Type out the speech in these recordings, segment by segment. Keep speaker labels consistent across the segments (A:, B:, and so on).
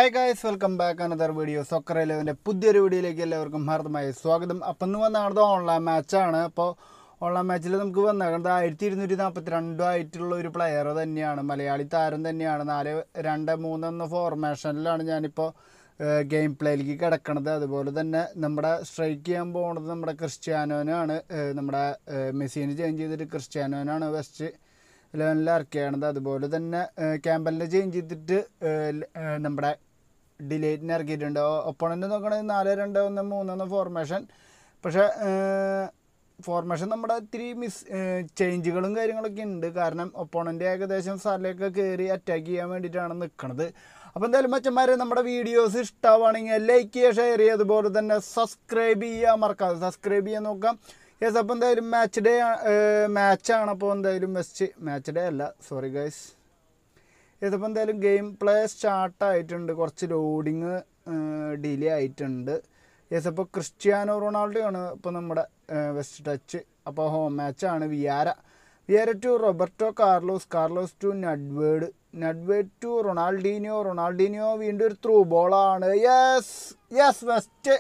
A: hi guys welcome back another video soccer ഇലവൻ്റെ പുതിയൊരു വീഡിയോയിലേക്ക് എല്ലാവർക്കും ഹാർദമായ സ്വാഗതം അപ്പം ഇന്ന് വന്നത് ഓൺലൈൻ മാച്ചാണ് അപ്പോൾ ഓൺലൈൻ മാച്ചിൽ നമുക്ക് വന്നേക്കുന്നത് ആയിരത്തി ഇരുന്നൂറ്റി നാൽപ്പത്തി രണ്ടായിട്ടുള്ള ഒരു പ്ലെയർ തന്നെയാണ് മലയാളി താരം തന്നെയാണ് നാല് രണ്ട് മൂന്ന് എന്ന ഫോർമേഷനിലാണ് ഞാനിപ്പോൾ ഗെയിം പ്ലേയിലേക്ക് കിടക്കണത് അതുപോലെ തന്നെ നമ്മുടെ സ്ട്രൈക്ക് ചെയ്യാൻ പോകുന്നത് നമ്മുടെ ക്രിസ്ത്യാനോനാണ് ഏഹ് നമ്മുടെ ഏഹ് മെസ്സിനെ ചേഞ്ച് ചെയ്തിട്ട് ക്രിസ്ത്യാനോനാണ് വെസ്റ്റ് ഇലവനിൽ ഇറക്കിയാണത് അതുപോലെ തന്നെ ക്യാമ്പലിനെ ചേഞ്ച് ചെയ്തിട്ട് ഏഹ് ല- ഏഹ് നമ്മുടെ ഡിലേറ്റിനെ ഇറക്കിയിട്ടുണ്ട് ഒപ്പണൻ്റ് നോക്കണമെങ്കിൽ നാല് രണ്ട് ഒന്ന് മൂന്നൊന്ന് ഫോർമേഷൻ പക്ഷേ ഫോർമേഷൻ നമ്മുടെ ഇത്തിരി മിസ് ചേഞ്ചുകളും കാര്യങ്ങളൊക്കെ ഉണ്ട് കാരണം ഒപ്പോണൻ്റ് ഏകദേശം സ്ഥലമൊക്കെ കയറി അറ്റാക്ക് ചെയ്യാൻ വേണ്ടിയിട്ടാണ് നിൽക്കുന്നത് അപ്പോൾ എന്തായാലും മച്ചന്മാരെ നമ്മുടെ വീഡിയോസ് ഇഷ്ടമാണെങ്കിൽ ലൈക്ക് ചെയ്യുക ഷെയർ ചെയ്യുക അതുപോലെ തന്നെ സബ്സ്ക്രൈബ് ചെയ്യുക മറക്കാതെ സബ്സ്ക്രൈബ് ചെയ്യാൻ നോക്കാം യെസ് അപ്പോൾ എന്തായാലും മാച്ച് ഡേ മാച്ചാണ് അപ്പോൾ എന്തായാലും വെസ്റ്റ് മാച്ച് ഡേ അല്ല സോറി ഗൈസ് ഇതിപ്പോൾ എന്തായാലും ഗെയിം പ്ലേ സ്റ്റാർട്ട് ആയിട്ടുണ്ട് കുറച്ച് ലോഡിങ് ഡിലേ ആയിട്ടുണ്ട് യെസ് അപ്പോൾ ക്രിസ്ത്യാനോ റൊണാൾഡോ ആണ് ഇപ്പോൾ നമ്മുടെ വെസ്റ്റ് ടച്ച് അപ്പോൾ ഹോം മാച്ചാണ് Vieira Vieira to Roberto Carlos Carlos to Nedved Nedved to Ronaldinho Ronaldinho വീണ്ടും ഒരു ത്രൂ ബോളാണ് yes yes first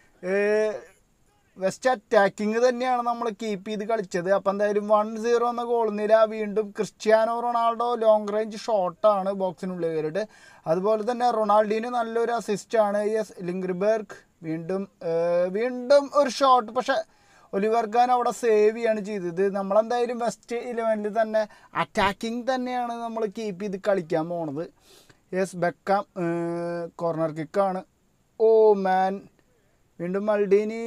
A: first attacking തന്നെയാണ് നമ്മൾ കീപ്പ് ചെയ്ത് കളിച്ചത് അപ്പം എന്തായാലും വൺ സീറോ എന്ന ഗോൾ നില വീണ്ടും ക്രിസ്ത്യാനോ റൊണാൾഡോ ലോങ് റേഞ്ച് ഷോട്ടാണ് ബോക്സിനുള്ളിൽ കയറിയിട്ട് അതുപോലെ തന്നെ റൊണാൾഡീന് നല്ലൊരു അസിസ്റ്റാണ് യെസ് ലിംഗ്രിബർഗ് വീണ്ടും ഏർ, വീണ്ടും ഒരു ഷോട്ട് പക്ഷെ ഒലിവർ ഖാൻ അവിടെ സേവ് ചെയ്യാണ് ചെയ്തത് നമ്മളെന്തായാലും വെസ്റ്റ് ഇലവനിൽ തന്നെ അറ്റാക്കിംഗ് തന്നെയാണ് നമ്മൾ കീപ്പ് ചെയ്ത് കളിക്കാൻ പോണത് യെസ് ബെക്കാം കോർണർ കിക്കാണ് ഓ മാൻ വീണ്ടും മൾഡീനി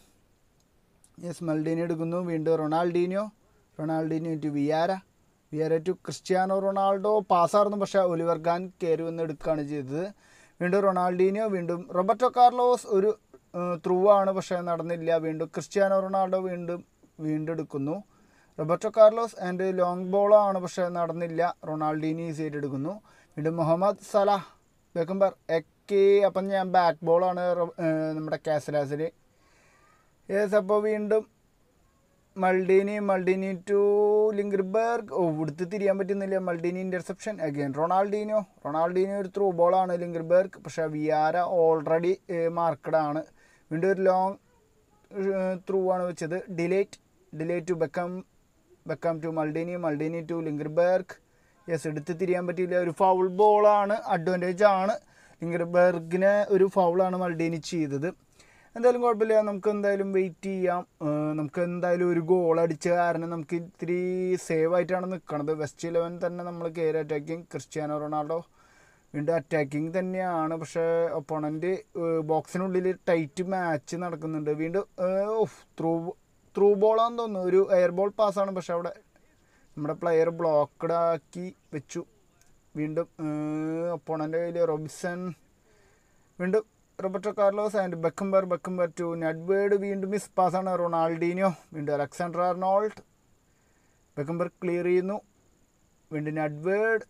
A: യെസ് മൾഡീനി എടുക്കുന്നു വീണ്ടും Ronaldinho Ronaldinho to Vieira Vieira to Cristiano Ronaldo പാസ്സായിരുന്നു പക്ഷേ ഒലിവർ ഖാൻ കയറി വന്ന് എടുക്കുകയാണ് ചെയ്തത് വീണ്ടും റൊണാൾഡീനിയോ വീണ്ടും റോബർട്ടോ കാർലോസ് ഒരു ത്രൂ ആണ് പക്ഷേ നടന്നില്ല വീണ്ടും ക്രിസ്ത്യാനോ റൊണാൾഡോ വീണ്ടും വീണ്ടും എടുക്കുന്നു റോബർട്ടോ കാർലോസ് ആൻഡ് ലോങ് ബോളാണ് പക്ഷേ നടന്നില്ല റൊണാൾഡീനി ഈസി ആയിട്ട് എടുക്കുന്നു വീണ്ടും മുഹമ്മദ് സലാഹ് ബെക്കംബർ എക്കെ അപ്പം ഞാൻ ബാക്ക് ബോളാണ് റൊ- ഏർ നമ്മുടെ കാസലാസിൽ യെസ് അപ്പോൾ വീണ്ടും Maldini Maldini to Ljungberg oh ഇവിടുത്തെ തിരിയാൻ പറ്റുന്നില്ല Maldini interception again Ronaldinho Ronaldinho ഒരു ത്രൂ ബോളാണ് ലിംഗ്ബർഗ് പക്ഷേ വിയാര ഓൾറെഡി മാർക്കഡ് ആണ് വീണ്ടും ഒരു ലോങ് ത്രൂ ആണ് വെച്ചത് ഡിലേറ്റ് ഡിലേറ്റ് to Beckham Beckham to Maldini Maldini to Ljungberg yes എടുത്ത് തിരിയാൻ പറ്റിയില്ല ഒരു ഫൗൾ ബോളാണ് അഡ്വാൻറ്റേജ് ആണ് ലിംഗ്ബർഗിനെ ഒരു ഫൗളാണ് മൾഡീനി ചെയ്തത് എന്തായാലും കുഴപ്പമില്ല നമുക്ക് എന്തായാലും വെയിറ്റ് ചെയ്യാം ഏഹ് നമുക്ക് എന്തായാലും ഒരു ഗോൾ അടിച്ച കാരണം നമുക്ക് ഇത്തിരി സേവ് ആയിട്ടാണ് നിൽക്കുന്നത് വെസ്റ്റ് ഇലവൻ തന്നെ നമ്മൾ കയറി അറ്റാക്കിങ് ക്രിസ്ത്യാനോ റൊണാൾഡോ വീണ്ടും അറ്റാക്കിങ് തന്നെയാണ് പക്ഷേ ഒപ്പോണൻ്റ് ബോക്സിനുള്ളിൽ ടൈറ്റ് മാച്ച് നടക്കുന്നുണ്ട് വീണ്ടും ത്രൂ ത്രൂ ബോളാന്ന് തോന്നുന്നു ഒരു എയർ ബോൾ പാസ്സാണ് പക്ഷെ അവിടെ നമ്മുടെ പ്ലെയർ ബ്ലോക്കഡ് ആക്കി വെച്ചു വീണ്ടും ഒപ്പോണൻ്റെ കയ്യിൽ റോബിസൺ വീണ്ടും Roberto Carlos and Beckenbauer Beckenbauer to Nedved വീണ്ടും മിസ് പാസ്സാണ് റൊണാൾഡീനിയോ വീണ്ടും അലക്സാണ്ടർ ആർണോൾഡ് ബെക്കംബർ ക്ലിയർ ചെയ്യുന്നു വീണ്ടും നെഡ്വേഡ്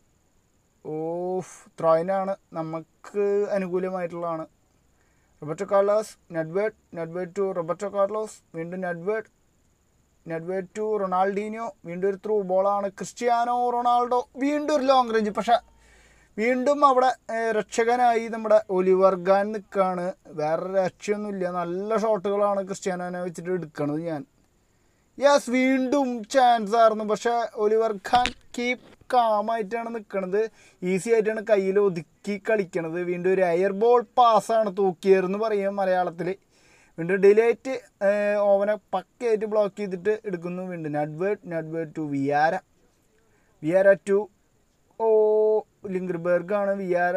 A: ഓഫ് ത്രോയിനാണ് നമുക്ക് അനുകൂലമായിട്ടുള്ളതാണ് Roberto Carlos Nedved Nedved to Roberto Carlos വീണ്ടും നെഡ്വേഡ് നെഡ്വേഡ് ടു റൊണാൾഡീനിയോ വീണ്ടും ഒരു ത്രൂ ബോളാണ് ക്രിസ്ത്യാനോ റൊണാൾഡോ വീണ്ടും ഒരു ലോങ് റേഞ്ച് പക്ഷേ വീണ്ടും അവിടെ ഏഹ്, രക്ഷകനായി നമ്മുടെ ഒലിവർ ഖാൻ നിൽക്കുകയാണ് വേറെ രക്ഷയൊന്നുമില്ല നല്ല ഷോട്ടുകളാണ് ക്രിസ്ത്യാനോനെ വെച്ചിട്ട് എടുക്കണത് ഞാൻ യെസ് വീണ്ടും ചാൻസ് ആയിരുന്നു പക്ഷേ ഒലിവർ ഖാൻ കീപ് കാമായിട്ടാണ് നിൽക്കണത് ഈസി ആയിട്ടാണ് കയ്യിൽ ഒതുക്കി കളിക്കണത് വീണ്ടും ഒരു എയർ ബോൾ പാസ്സാണ് തൂക്കിയതെന്ന് പറയും മലയാളത്തിൽ വീണ്ടും ഡിലേറ്റ് ഓവനെ പക്കയായിട്ട് ബ്ലോക്ക് ചെയ്തിട്ട് എടുക്കുന്നു വീണ്ടും Nedved Nedved to Vieira Vieira to oh Ljungberg ആണ് വിയാര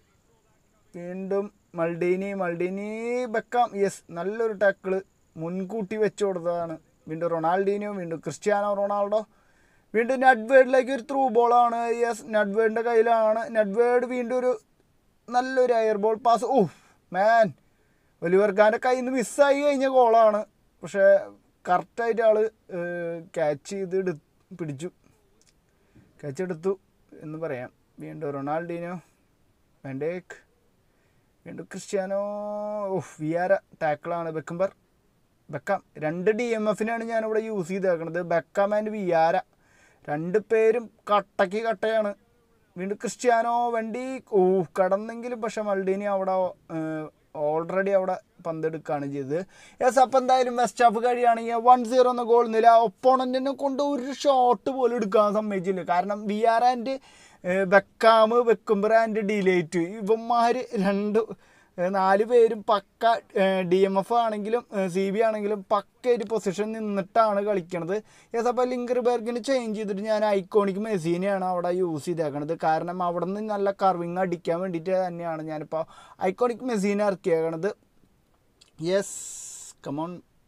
A: വീണ്ടും മൾഡീനി മൾഡീനി ബെക്കാം യെസ് നല്ലൊരു ടാക്കിള് മുൻകൂട്ടി വെച്ച് കൊടുത്തതാണ് വീണ്ടും റൊണാൾഡീനിയോ വീണ്ടും ക്രിസ്ത്യാനോ റൊണാൾഡോ വീണ്ടും നഡ്വേഡിലേക്ക് ഒരു ത്രൂ ബോളാണ് യെസ് നഡ്വേഡിൻ്റെ കയ്യിലാണ് നഡ്വേഡ് വീണ്ടും ഒരു നല്ലൊരു air ball pass oh man Oliver ഖാൻ്റെ കയ്യിൽ നിന്ന് മിസ്സായി കഴിഞ്ഞ ഗോളാണ് പക്ഷേ കറക്റ്റായിട്ട് ആൾ ക്യാച്ച് ചെയ്ത് എടു പിടിച്ചു ക്യാച്ച് എടുത്തു എന്ന് പറയാം വീണ്ടും റൊണാൾഡീനോ വെൻഡേക്ക് വീണ്ടും ക്രിസ്ത്യാനോ ഓഫ് വിയാര ടാക്കിളാണ് ബെക്കംബർ ബെക്കാം രണ്ട് ഡി എം എഫിനാണ് ഞാനിവിടെ യൂസ് ചെയ്തേക്കണത് ബെക്കാം ആൻഡ് വിയാര രണ്ട് പേരും കട്ടയ്ക്ക് കട്ടയാണ് വീണ്ടും ക്രിസ്ത്യാനോ വണ്ടി ഓ കടന്നെങ്കിലും പക്ഷെ മൾഡീനി അവിടെ ഓൾറെഡി അവിടെ പന്തെടുക്കുകയാണ് ചെയ്തത് യെസ് അപ്പം എന്തായാലും വെസ്റ്റ് ഹാഫ് കഴിയുകയാണെങ്കിൽ വൺ സീറോ എന്ന ഗോൾ നില ഒപ്പോണൻറ്റിനെ കൊണ്ട് ഒരു ഷോട്ട് പോലും എടുക്കാൻ സമ്മതിച്ചില്ല കാരണം Vieira and Beckham Beckenbauer and ഡിലേറ്റ് ഇവന്മാർ രണ്ട് ഏഹ് നാല് പേരും പക്ക ഡി എം എഫ് ആണെങ്കിലും സി ബി ആണെങ്കിലും പക്ക ഒരു പൊസിഷൻ നിന്നിട്ടാണ് കളിക്കണത് യെസ് അപ്പോൾ ലിങ്കർബർഗിന് ചേഞ്ച് ചെയ്തിട്ട് ഞാൻ ഐക്കോണിക് മെസീനെയാണ് അവിടെ യൂസ് ചെയ്തേക്കണത് കാരണം അവിടെ നിന്ന് നല്ല കർവിങ് അടിക്കാൻ വേണ്ടിയിട്ട് തന്നെയാണ് ഞാനിപ്പോൾ ഐക്കോണിക് മെസീനെ ഇറക്കിയേക്കണത് യെസ് കമോൺ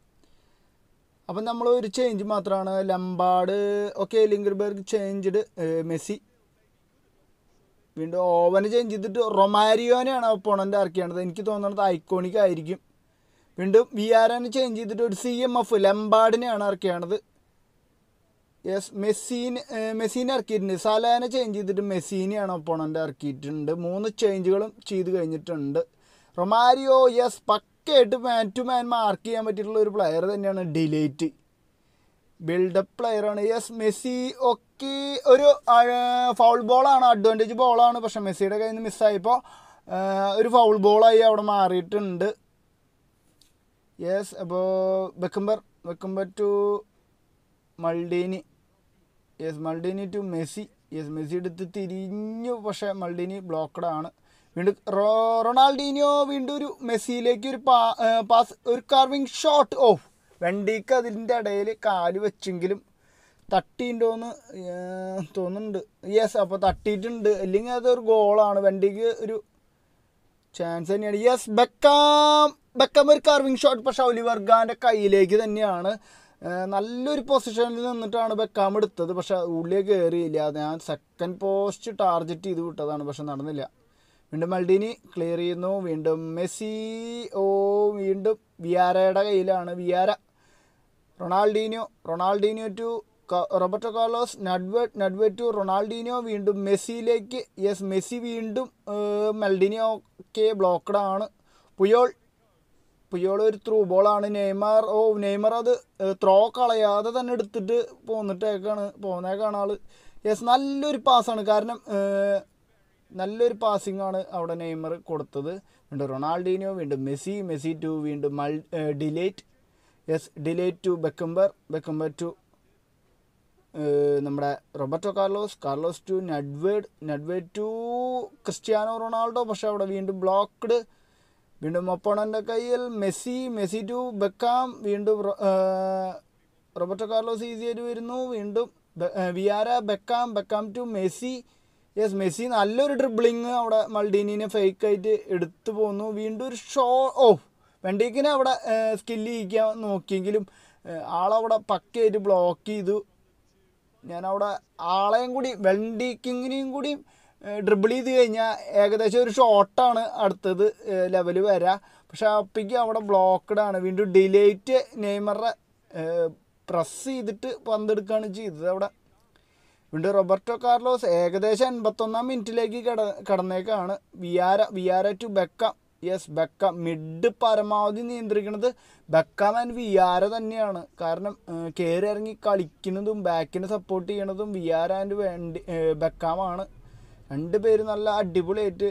A: അപ്പം നമ്മൾ ഒരു ചേഞ്ച് മാത്രമാണ് ലംബാഡ് ഓക്കെ ലിങ്കർബർഗ് ചേഞ്ച്ഡ് മെസ്സി വീണ്ടും ഓവന് ചേഞ്ച് ചെയ്തിട്ട് റൊമാരിയോനെയാണ് ഒപ്പോണൻ്റ് ഇറക്കിയത് എനിക്ക് തോന്നുന്നത് ഐക്കോണിക് ആയിരിക്കും വീണ്ടും വി ആർ എന് ചേഞ്ച് ചെയ്തിട്ട് ഒരു സി എം എഫ് ലംബാഡിനെയാണ് ഇറക്കിയത് യെസ് മെസ്സിന് മെസ്സിനെ ഇറക്കിയിട്ടുണ്ട് സലാനെ ചേഞ്ച് ചെയ്തിട്ട് മെസ്സിനെയാണ് ഒപ്പോണൻ്റ് ഇറക്കിയിട്ടുണ്ട് മൂന്ന് ചേഞ്ചുകളും ചെയ്ത് കഴിഞ്ഞിട്ടുണ്ട് റൊമാരിയോ യെസ് പക്കയായിട്ട് മാൻ ടു മാൻ മാർക്ക് ചെയ്യാൻ പറ്റിയിട്ടുള്ള ഒരു പ്ലെയർ തന്നെയാണ് ഡിലേറ്റ് ബിൽഡപ്പ് പ്ലെയറാണ് യെസ് മെസ്സി ഒക്കെ ഒരു ഫൗൾ ബോളാണ് അഡ്വാൻറ്റേജ് ബോളാണ് പക്ഷെ മെസ്സിയുടെ കയ്യിൽ നിന്ന് മിസ്സായപ്പോൾ ഒരു ഫൗൾ ബോളായി അവിടെ മാറിയിട്ടുണ്ട് യെസ് അപ്പോൾ വെക്കുംബർ വെക്കുംബർ to Maldini yes Maldini to Messi yes Messi എടുത്ത് തിരിഞ്ഞു പക്ഷേ മൾഡീനി ബ്ലോക്കഡ് ആണ് വീണ്ടും റൊ റൊണാൾഡീനിയോ വീണ്ടും ഒരു മെസ്സിയിലേക്ക് ഒരു പാ പാസ് ഒരു കാർവിങ് ഷോട്ട് ഓഫ് വെണ്ടിക്ക് അതിൻ്റെ ഇടയിൽ കാല് വെച്ചെങ്കിലും തട്ടിയിട്ടുണ്ടോയെന്ന് തോന്നുന്നുണ്ട് യെസ് അപ്പോൾ തട്ടിയിട്ടുണ്ട് അല്ലെങ്കിൽ അതൊരു ഗോളാണ് വെണ്ടിക്ക് ഒരു ചാൻസ് തന്നെയാണ് യെസ് ബെക്കാം ബെക്കാം ഒരു കാർവിങ് ഷോട്ട് പക്ഷെ ഒലിവർഗാൻ്റെ കയ്യിലേക്ക് തന്നെയാണ് നല്ലൊരു പൊസിഷനിൽ നിന്നിട്ടാണ് ബെക്കാം എടുത്തത് പക്ഷെ ഉള്ളിലേക്ക് കയറിയില്ല ഞാൻ സെക്കൻഡ് പോസ്റ്റ് ടാർഗറ്റ് ചെയ്ത് വിട്ടതാണ് പക്ഷെ നടന്നില്ല വീണ്ടും മൾഡിനി ക്ലിയർ ചെയ്യുന്നു വീണ്ടും മെസ്സി ഓ വീണ്ടും വിയാരയുടെ കയ്യിലാണ് Vieira Ronaldinho Ronaldinho to Roberto Carlos Nedved Nedved to Ronaldinho വീണ്ടും മെസ്സിയിലേക്ക് യെസ് മെസ്സി വീണ്ടും മെൽഡിനിയോ ഒക്കെ ബ്ലോക്കഡ് ആണ് പുയോൾ പുയോൾ ഒരു ത്രൂ ബോളാണ് നെയ്മർ ഓ നെയ്മർ അത് ത്രോ കളയാതെ തന്നെ എടുത്തിട്ട് പോന്നിട്ടേക്കാണ് പോന്നേക്കാണ് ആള് യെസ് നല്ലൊരു പാസ്സാണ് കാരണം നല്ലൊരു പാസിംഗ് ആണ് അവിടെ നെയ്മർ കൊടുത്തത് വീണ്ടും റൊണാൾഡീനിയോ വീണ്ടും മെസ്സി മെസ്സി ടു വീണ്ടും മൾ ഡിലേറ്റ് യെസ് ഡിലേറ്റ് ടു ബെക്കംബർ ബെക്കംബർ ടു നമ്മുടെ Roberto Carlos Carlos to Nedved Nedved to Cristiano Ronaldo പക്ഷെ അവിടെ വീണ്ടും ബ്ലോക്ക്ഡ് വീണ്ടും ഒപ്പോണൻ്റെ കയ്യിൽ മെസ്സി മെസ്സി ടു ബെക്കാം വീണ്ടും റോബർട്ടോ കാർലോസ് ഈസി ആയിട്ട് വരുന്നു വീണ്ടും Vieira Beckham Beckham to Messi yes Messi നല്ലൊരു ഡ്രിബിളിങ് അവിടെ മൾഡീനിനെ ഫേക്കായിട്ട് എടുത്തു പോന്നു വീണ്ടും ഒരു ഷോ ഓ വെണ്ടീക്കിനെ അവിടെ സ്കില്ല് ചെയ്യിക്കാൻ നോക്കിയെങ്കിലും ആളവിടെ പക്കയായിട്ട് ബ്ലോക്ക് ചെയ്തു ഞാനവിടെ ആളെയും കൂടി വെണ്ടീക്കിങ്ങിനെയും കൂടി ഡ്രിബിൾ ചെയ്ത് കഴിഞ്ഞാൽ ഏകദേശം ഒരു ഷോട്ടാണ് അടുത്തത് ലെവൽ വരാം പക്ഷെ അപ്പിക്ക് അവിടെ ബ്ലോക്കഡ് ആണ് വീണ്ടും ഡിലേറ്റ് നെയ്മറെ പ്രസ് ചെയ്തിട്ട് പന്തെടുക്കുകയാണ് ചെയ്തത് അവിടെ വീണ്ടും റോബർട്ടോ കാർലോസ് ഏകദേശം എൺപത്തൊന്നാം മിനിറ്റിലേക്ക് കട കടന്നേക്കാണ് Vieira Vieira to Beckham yes Beckham mid പരമാവധി നിയന്ത്രിക്കുന്നത് ബെക്കാം ആൻഡ് വിയാര തന്നെയാണ് കാരണം കയറി ഇറങ്ങി കളിക്കുന്നതും ബാക്കിനെ സപ്പോർട്ട് ചെയ്യണതും വിയാര ആൻഡ് വേണ്ടി ബെക്കാമാണ് രണ്ട് പേര് നല്ല അടിപൊളിയായിട്ട്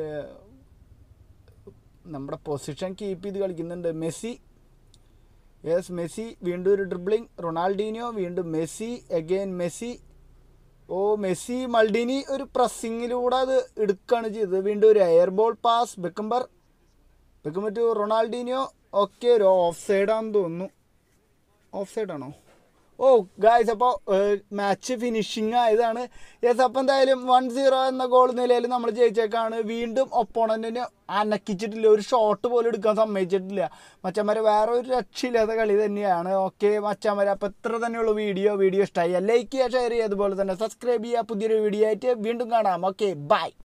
A: നമ്മുടെ പൊസിഷൻ കീപ്പ് ചെയ്ത് കളിക്കുന്നുണ്ട് മെസ്സി യെസ് മെസ്സി വീണ്ടും ഒരു ഡ്രിബിളിങ് റൊണാൾഡീനിയോ വീണ്ടും മെസ്സി അഗെയിൻ മെസ്സി ഓ മെസ്സി മൾഡിനി ഒരു പ്രസ്സിങ്ങിലൂടെ അത് എടുക്കുകയാണ് ചെയ്തത് വീണ്ടും ഒരു എയർ ബോൾ പാസ് ബെക്കംബർ ബെക്കംബർ ടു റൊണാൾഡീനിയോ ഒക്കെ ഒരു ഓഫ് സൈഡാണെന്ന് തോന്നുന്നു ഓഫ് സൈഡാണോ ഓ ഗായ്സ് അപ്പോൾ മാച്ച് ഫിനിഷിങ് ആയതാണ് യെസ് അപ്പോൾ എന്തായാലും വൺ സീറോ എന്ന ഗോൾ നിലയിൽ നമ്മൾ ജയിച്ചേക്കാണ് വീണ്ടും ഒപ്പോണൻറ്റിനെ അനക്കിച്ചിട്ടില്ല ഒരു ഷോട്ട് പോലും എടുക്കാൻ സമ്മതിച്ചിട്ടില്ല മച്ചന്മാരെ വേറെ ഒരു രക്ഷയില്ലാത്ത കളി തന്നെയാണ് ഓക്കെ മച്ചന്മാരെ അപ്പോൾ ഇത്ര തന്നെയുള്ള വീഡിയോ വീഡിയോ ഇഷ്ടമായി ലൈക്ക് ചെയ്യുക ഷെയർ ചെയ്യുക അതുപോലെ തന്നെ സബ്സ്ക്രൈബ് ചെയ്യുക പുതിയൊരു വീഡിയോ ആയിട്ട് വീണ്ടും കാണാം ഓക്കെ ബൈ